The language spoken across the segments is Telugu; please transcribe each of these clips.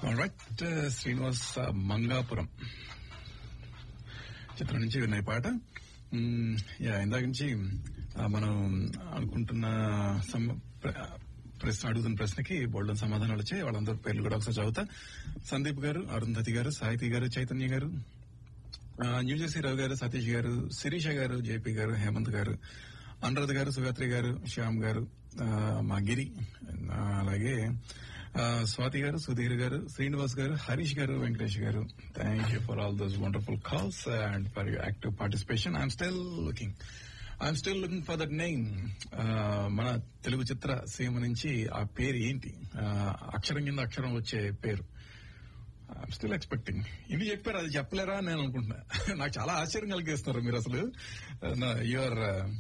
రైట్ శ్రీనివాస్ మంగాపురం చిత్రం నుంచి విన్న ఈ పాట మ్మ్, యా, ఇందాక నుంచి ఆ, మనం అనుకుంటున్న సమ- ప్ర- ప్రశ్న అడుగుతున్న ప్రశ్నకి బోల్డన్ సమాధానాలు వచ్చాయి వాళ్ళందరి పేర్లు కూడా ఒకసారి చదువుతా సందీప్ గారు అరుంధతి గారు సాహితీ గారు చైతన్య గారు ఆ, న్యూజెర్సీ రావు గారు సతీష్ గారు శిరీష గారు జేపీ గారు హేమంత్ గారు అనురాధ గారు సుగాత్రి గారు శ్యామ్ గారు ఆ, మా గిరి ఆ, అలాగే ఆ, స్వాతి గారు సుధీర్ గారు శ్రీనివాస్ గారు హరీష్ గారు వెంకటేష్ గారు thank you for all those wonderful calls and for you active participation I'm still looking I'm still looking for that name మన తెలుగు చిత్ర సీమ నుంచి ఆ పేరు ఏంటి ఆ, అక్షరం కింద అక్షరం వచ్చే పేరు ఐఎమ్ స్టిల్ ఎక్స్పెక్టింగ్ ఇది చెప్పారు అది చెప్పలేరా అని నేను అనుకుంటున్నా నాకు చాలా ఆశ్చర్యం కలిగిస్తున్నారు మీరు అసలు your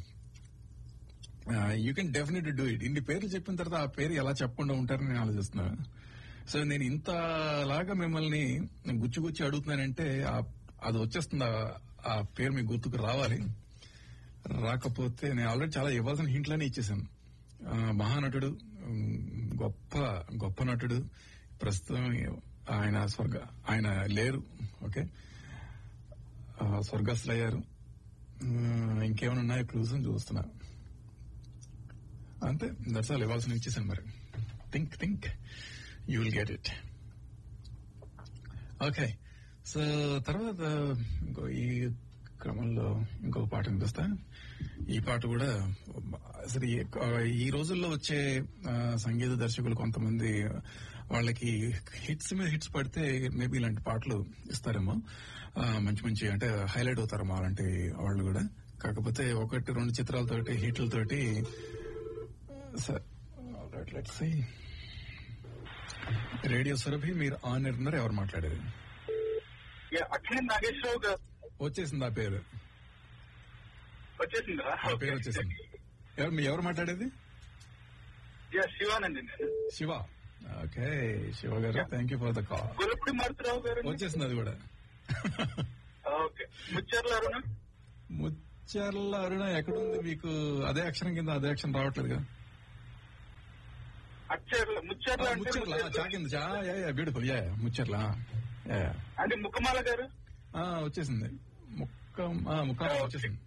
you can definite do it ఇన్ని పేర్లు చెప్పిన తర్వాత ఆ పేరు ఎలా చెప్పకుండా ఉంటారని నేను ఆలోచిస్తున్నా సో నేను ఇంతలాగా మిమ్మల్ని గుచ్చి గుచ్చి అడుగుతున్నానంటే ఆ- అది వచ్చేస్తుంది ఆ- ఆ పేరు మీ గుర్తుకు రావాలి రాకపోతే నేను ఆల్రెడీ చాలా ఇవ్వాల్సిన హింట్లనే ఇచ్చేసాను ఆ, మహానటుడు ఉమ్, గొప్ప గొప్ప నటుడు ప్రస్తుతం ఆయన స్వర్గ ఆయన లేరు ఓకే ఆ, స్వర్గస్థులయ్యారు ఉమ్, ఇంకేమైనా ఉన్నాయో క్లూస్ అని చూస్తున్నా అంతే దర్శనాలు ఇవ్వాల్సిన ఇచ్చేసాను మరి think think you will get it okay so తర్వాత ఇంకో ఈ క్రమంలో ఇంకొక పాట వినిపిస్తా ఈ పాట కూడా అసలు ఈ- ఈ రోజుల్లో వచ్చే ఆ, సంగీత దర్శకులు కొంతమంది వాళ్ళకి హిట్స్ మీద హిట్స్ పడితే మేబీ ఇలాంటి పాటలు ఇస్తారేమో ఆ, మంచి మంచి అంటే హైలైట్ అవుతారేమో అలాంటి వాళ్ళు కూడా కాకపోతే ఒకటి రెండు చిత్రాలతోటి హిట్లతోటి లెట్స్ సీ రేడియో సురభి మీరు ఆన్ ఎయిర్ ఉన్నారు ఎవరు మాట్లాడేది యా, అట్లనే నాగేశ్వరరావు గారు వచ్చేసింది ఆ పేరు వచ్చేసిందా ఆ పేరు వచ్చేసింది ఎవరు మీ ఎవరు మాట్లాడేది యా శివానంది నేను శివ ఓకే శివ గారు Yeah. Thank you for the call Gurapudi Marutharao గారు వచ్చేసింది అది కూడా ఓకే ముచ్చర్ల అరుణ ముచ్చర్ల అరుణ ఎక్కడుంది మీకు అదే అక్షరం కింద అదే అక్షరం రావట్లేదు కదా అచ్చర్ల ముచ్చర్ల అంటే ముచ్చర్ల చా కింద చా బ్యూటిఫుల్ యా ముచ్చర్ల యా అంటే ముఖమాల గారు వచ్చేసింది ముక్క ముక్క వచ్చేసింది